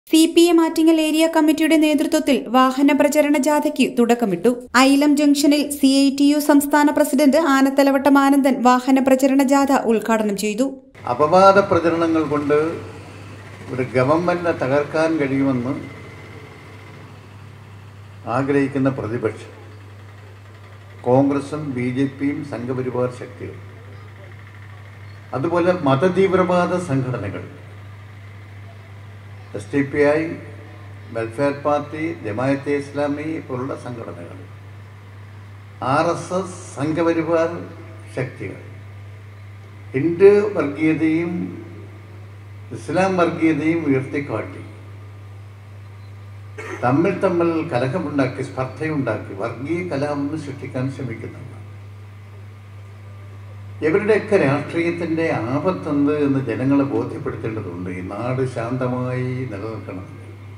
C P M Attingal area കമ്മിറ്റിയുടെ നേതൃത്വത്തിൽ വാഹന പ്രചരണ ജാഥയ്ക്ക് തുടക്കമിട്ടു ഐലം ജംഗ്ഷനിൽ സി ഐ ടി യു സംസ്ഥാന പ്രസിഡന്റ് ആനത്തലവട്ടം ആനന്ദൻ വാഹന പ്രചരണ ജാഥ ഉദ്ഘാടനം ചെയ്തു അപവാദ പ്രചരണങ്ങൾ കൊണ്ട് ഒരു ഗവൺമെന്റിനെ തകർക്കാൻ കഴിയുമെന്ന് ആഗ്രഹിക്കുന്ന പ്രതിപക്ഷം കോൺഗ്രസും ബി ജെ പിയും സംഘപരിവാർ ശക്തികൾ അതുപോലെ മതതീവ്രവാദ സംഘടനകൾ S T P I welfare party Jamaate Islami പോലുള്ള സംഘടനകൾ ആർ എസ് എസ് സംഘപരിവാർ ശക്തികൾ ഹിന്ദു വർഗീയതയും ഇസ്ലാം വർഗീയതയും ഉയർത്തിക്കാട്ടി തമ്മിൽ തമ്മിൽ കലഹമുണ്ടാക്കി സ്പർദ്ധയുണ്ടാക്കി വർഗീയ കലാപം സൃഷ്ടിക്കാൻ ശ്രമിക്കുന്നുണ്ട് ഇവരുടെയൊക്കെ രാഷ്ട്രീയത്തിന്റെ ആപത്തെന്ത് എന്ന് ജനങ്ങളെ ബോധ്യപ്പെടുത്തേണ്ടതുണ്ട് ഈ നാട് ശാന്തമായി നിലനിൽക്കണമെങ്കിൽ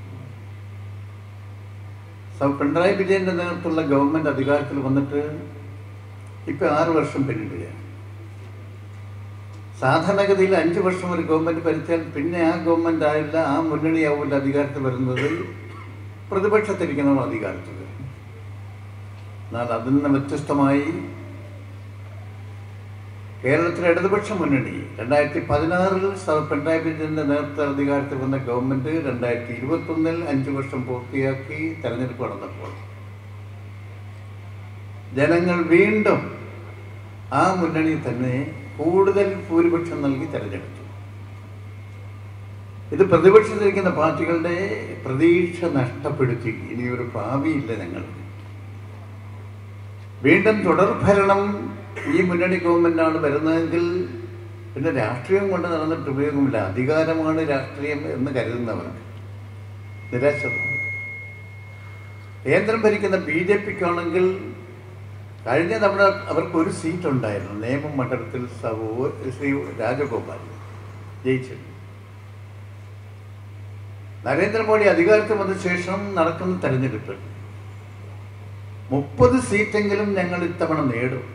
സോ പിണറായി വിജയന്റെ നേതൃത്വമുള്ള ഗവൺമെന്റ് അധികാരത്തിൽ വന്നിട്ട് ഇപ്പൊ ആറ് വർഷം പിന്നിടുകയാണ് സാധാരണഗതിയിൽ അഞ്ചു വർഷം ഒരു ഗവൺമെന്റ് ഭരിച്ചാൽ പിന്നെ ആ ഗവൺമെന്റ് ആയില്ല ആ മുന്നണിയാവില്ല അധികാരത്തിൽ വരുന്നത് പ്രതിപക്ഷത്തിരിക്കുന്നവർ അധികാരത്തിൽ വരും എന്നാൽ അതിൽ നിന്ന് വ്യത്യസ്തമായി കേരളത്തിലെ ഇടതുപക്ഷ മുന്നണി രണ്ടായിരത്തി പതിനാറിൽ പിണറായി വിജയന്റെ നേതൃത്വ അധികാരത്തിൽ വന്ന ഗവൺമെന്റ് രണ്ടായിരത്തി ഇരുപത്തി ഒന്നിൽ അഞ്ചു വർഷം പൂർത്തിയാക്കി തെരഞ്ഞെടുപ്പ് നടന്നപ്പോൾ ജനങ്ങൾ വീണ്ടും ആ മുന്നണി തന്നെ കൂടുതൽ ഭൂരിപക്ഷം നൽകി തെരഞ്ഞെടുത്തു ഇത് പ്രതിപക്ഷത്തിരിക്കുന്ന പാർട്ടികളുടെ പ്രതീക്ഷ നഷ്ടപ്പെടുത്തി ഇനിയൊരു ഭാവിയില്ല ഞങ്ങൾ വീണ്ടും തുടർഭരണം ഈ മുന്നണി ഗവൺമെന്റാണ് വരുന്നതെങ്കിൽ പിന്നെ രാഷ്ട്രീയം കൊണ്ട് നടന്നിട്ട് ഉപയോഗമില്ല അധികാരമാണ് രാഷ്ട്രീയം എന്ന് കരുതുന്നവർക്ക് നിരാശ തോന്നും. കേന്ദ്രം ഭരിക്കുന്ന ബി ജെ പിക്കാണെങ്കിൽ കഴിഞ്ഞ തവണ അവർക്ക് ഒരു സീറ്റ് ഉണ്ടായിരുന്നു നേമം മണ്ഡലത്തിൽ സവോ- ശ്രീ രാജഗോപാൽ ജയിച്ചിരുന്നു നരേന്ദ്രമോദി അധികാരത്തിൽ വന്ന ശേഷം നടക്കുന്ന തെരഞ്ഞെടുപ്പിൽ മുപ്പത് സീറ്റെങ്കിലും ഞങ്ങൾ ഇത്തവണ നേടും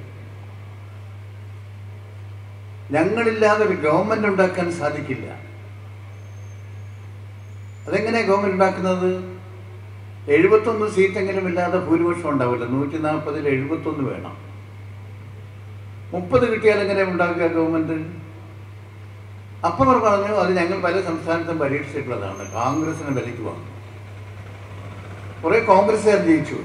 ഞങ്ങളില്ലാതെ ഒരു ഗവൺമെന്റ് ഉണ്ടാക്കാൻ സാധിക്കില്ല അതെങ്ങനെയാ ഗവൺമെന്റ് ഉണ്ടാക്കുന്നത് എഴുപത്തൊന്ന് സീറ്റെങ്കിലും ഇല്ലാതെ ഭൂരിപക്ഷം ഉണ്ടാവില്ല നൂറ്റി നാൽപ്പതിൽ എഴുപത്തൊന്ന് വേണം മുപ്പത് കിട്ടിയാൽ എങ്ങനെ ഉണ്ടാക്കുക ഗവൺമെന്റ് അപ്പം അവർ പറഞ്ഞു അത് ഞങ്ങൾ പല സംസ്ഥാനത്തും പരീക്ഷിച്ചിട്ടുള്ളതാണ് കോൺഗ്രസിനെ വിലയ്ക്ക് വന്നു കുറെ കോൺഗ്രസ്സുകാർ ജയിച്ചു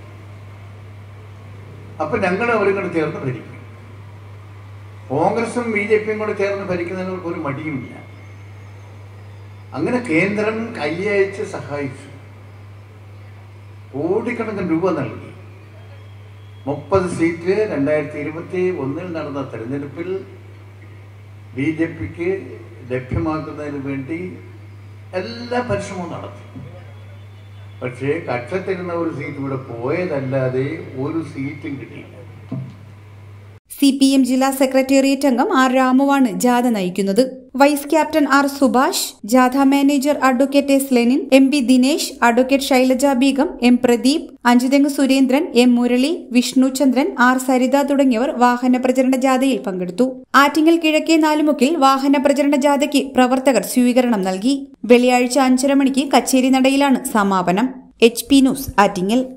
അപ്പൊ ഞങ്ങൾ അവരും കൂടെ ചേർന്ന് ഭരിക്കും കോൺഗ്രസും ബി ജെ പിയും കൂടെ ചേർന്ന് ഭരിക്കുന്നതിന് ഒരു മടിയുമില്ല അങ്ങനെ കേന്ദ്രം കൈയയച്ച് സഹായിച്ചു കോടിക്കണക്കിന് രൂപ നൽകി മുപ്പത് സീറ്റ് രണ്ടായിരത്തി ഇരുപത്തി ഒന്നിൽ നടന്ന തെരഞ്ഞെടുപ്പിൽ ബി ജെ പിക്ക് ലഭ്യമാക്കുന്നതിന് വേണ്ടി എല്ലാ പരിശ്രമവും നടത്തി പക്ഷേ കക്ഷത്തിരുന്ന ഒരു സീറ്റ് ഇവിടെ പോയതല്ലാതെ ഒരു സീറ്റും കിട്ടിയില്ല സി പി എം ജില്ലാ സെക്രട്ടേറിയറ്റ് അംഗം ആർ രാമുവാണ് ജാഥ നയിക്കുന്നത് വൈസ് ക്യാപ്റ്റൻ ആർ സുഭാഷ് ജാഥ manager advocate S Lenin M P Dinesh advocate Shailaja Beegum M Pradeep Anchuthengu Surendran M Murali Vishnu Chandran R Saritha തുടങ്ങിയവർ വാഹന പ്രചരണ ജാഥയിൽ പങ്കെടുത്തു ആറ്റിങ്ങൽ കിഴക്കേ നാലുമുക്കിൽ വാഹന പ്രചരണ ജാഥയ്ക്ക് പ്രവർത്തകർ സ്വീകരണം നൽകി വെള്ളിയാഴ്ച അഞ്ചര മണിക്ക് കച്ചേരി നടയിലാണ് സമാപനം എച്ച് പി ന്യൂസ് ആറ്റിങ്ങൽ